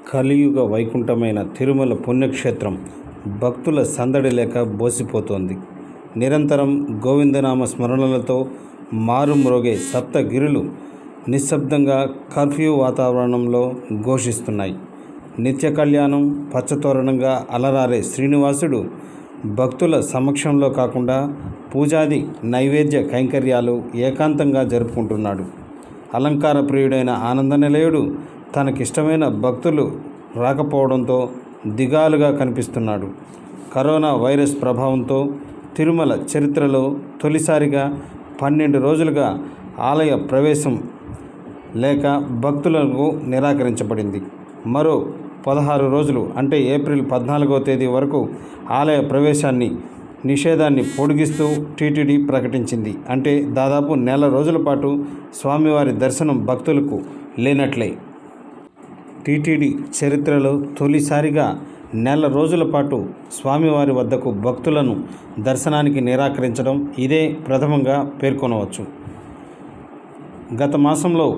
కలియుగ వైకుంఠమైన తిరుమల పుణ్యక్షేత్రం భక్తుల సందడి లేక బోసిపోతోంది నిరంతరం గోవిందనామ స్మరణలతో మారుమ్రోగే సప్తగిరులు నిశ్శబ్దంగా కర్ఫ్యూ వాతావరణంలో ఘోషిస్తున్నాయి నిత్య కళ్యాణం పచ్చతోరణంగా అలరారే శ్రీనివాసుడు భక్తుల సమక్షంలో కాకుండా పూజాది నైవేద్య కైంకర్యాలు ఏకాంతంగా జరుపుకుంటున్నాడు అలంకార ప్రియుడైన ఆనంద నిలయుడు తనకిష్టమైన భక్తులు రాకపోవడంతో దిగాలుగా కనిపిస్తున్నాడు కరోనా వైరస్ ప్రభావంతో తిరుమల చరిత్రలో తొలిసారిగా పన్నెండు రోజులుగా ఆలయ ప్రవేశం లేక భక్తులకు నిరాకరించబడింది మరో పదహారు రోజులు అంటే ఏప్రిల్ పద్నాలుగో తేదీ వరకు ఆలయ ప్రవేశాన్ని నిషేధాన్ని పొడిగిస్తూ టీటీడీ ప్రకటించింది అంటే దాదాపు నెల రోజుల పాటు స్వామివారి దర్శనం భక్తులకు లేనట్లే టీటీడీ చరిత్రలో తొలిసారిగా నెల రోజుల పాటు స్వామివారి వద్దకు భక్తులను దర్శనానికి నిరాకరించడం ఇదే ప్రథమంగా పేర్కొనవచ్చు గత మాసంలో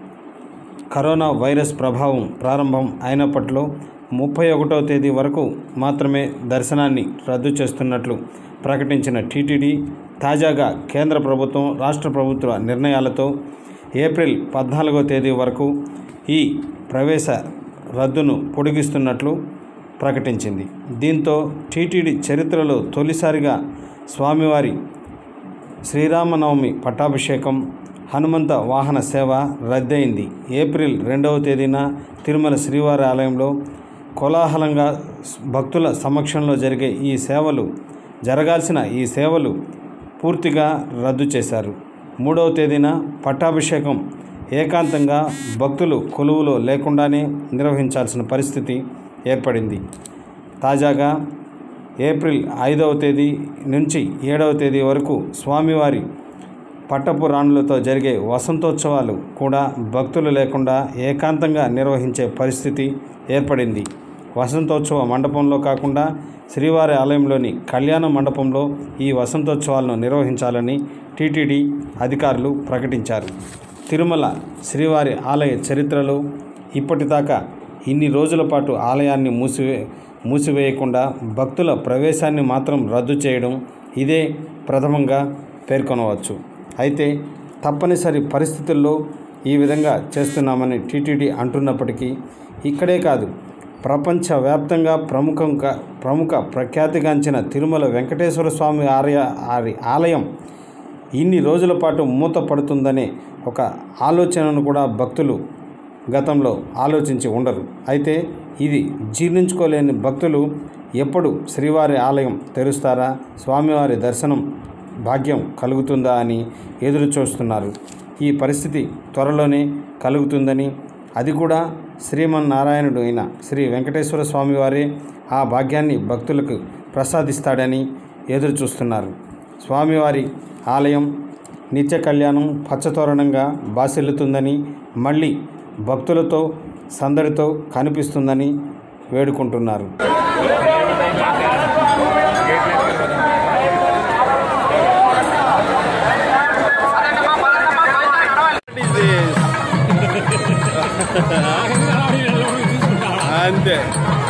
కరోనా వైరస్ ప్రభావం ప్రారంభం అయినప్పట్లో ముప్పై ఒకటో తేదీ వరకు మాత్రమే దర్శనాన్ని రద్దు చేస్తున్నట్లు ప్రకటించిన టీటీడీ తాజాగా కేంద్ర ప్రభుత్వం రాష్ట్ర ప్రభుత్వ నిర్ణయాలతో ఏప్రిల్ పద్నాలుగో తేదీ వరకు ఈ ప్రవేశ రద్దును పొడిగిస్తున్నట్లు ప్రకటించింది దీంతో టీటీడీ చరిత్రలో తొలిసారిగా స్వామివారి శ్రీరామనవమి పట్టాభిషేకం హనుమంత వాహన సేవ రద్దయింది ఏప్రిల్ రెండవ తేదీన తిరుమల శ్రీవారి ఆలయంలో కోలాహలంగా భక్తుల సమక్షంలో జరిగే ఈ సేవలు జరగాల్సిన ఈ సేవలు పూర్తిగా రద్దు చేశారు మూడవ తేదీన పట్టాభిషేకం ఏకాంతంగా భక్తులు కొలువులో లేకుండానే నిర్వహించాల్సిన పరిస్థితి ఏర్పడింది తాజాగా ఏప్రిల్ ఐదవ తేదీ నుంచి ఏడవ తేదీ వరకు స్వామివారి పట్టపురాణులతో జరిగే వసంతోత్సవాలు కూడా భక్తులు లేకుండా ఏకాంతంగా నిర్వహించే పరిస్థితి ఏర్పడింది వసంతోత్సవ మండపంలో కాకుండా శ్రీవారి ఆలయంలోని కళ్యాణ మండపంలో ఈ వసంతోత్సవాలను నిర్వహించాలని టీటీడీ అధికారులు ప్రకటించారు తిరుమల శ్రీవారి ఆలయ చరిత్రలో ఇప్పటిదాకా ఇన్ని రోజుల పాటు ఆలయాన్ని మూసివే మూసివేయకుండా భక్తుల ప్రవేశాన్ని మాత్రం రద్దు చేయడం ఇదే ప్రథమంగా పేర్కొనవచ్చు అయితే తప్పనిసరి పరిస్థితుల్లో ఈ విధంగా చేస్తున్నామని టీటీడీ అంటున్నప్పటికీ ఇక్కడే కాదు ప్రపంచవ్యాప్తంగా ప్రముఖంగా ప్రముఖ ప్రఖ్యాతిగాంచిన తిరుమల వెంకటేశ్వర స్వామి ఆలయ ఆరి- ఆలయం ఇన్ని రోజుల పాటు మూతపడుతుందనే ఒక ఆలోచనను కూడా భక్తులు గతంలో ఆలోచించి ఉండరు అయితే ఇది జీర్ణించుకోలేని భక్తులు ఎప్పుడు శ్రీవారి ఆలయం తెరుస్తారా స్వామివారి దర్శనం భాగ్యం కలుగుతుందా అని ఎదురు చూస్తున్నారు ఈ పరిస్థితి త్వరలోనే కలుగుతుందని అది కూడా శ్రీమన్నారాయణుడు అయిన శ్రీ వెంకటేశ్వర స్వామివారే ఆ భాగ్యాన్ని భక్తులకు ప్రసాదిస్తాడని ఎదురు చూస్తున్నారు స్వామివారి ఆలయం నిత్య కళ్యాణం పచ్చతోరణంగా బాసిల్లుతుందని మళ్ళీ భక్తులతో సందడితో కనిపిస్తుందని వేడుకుంటున్నారు అంతే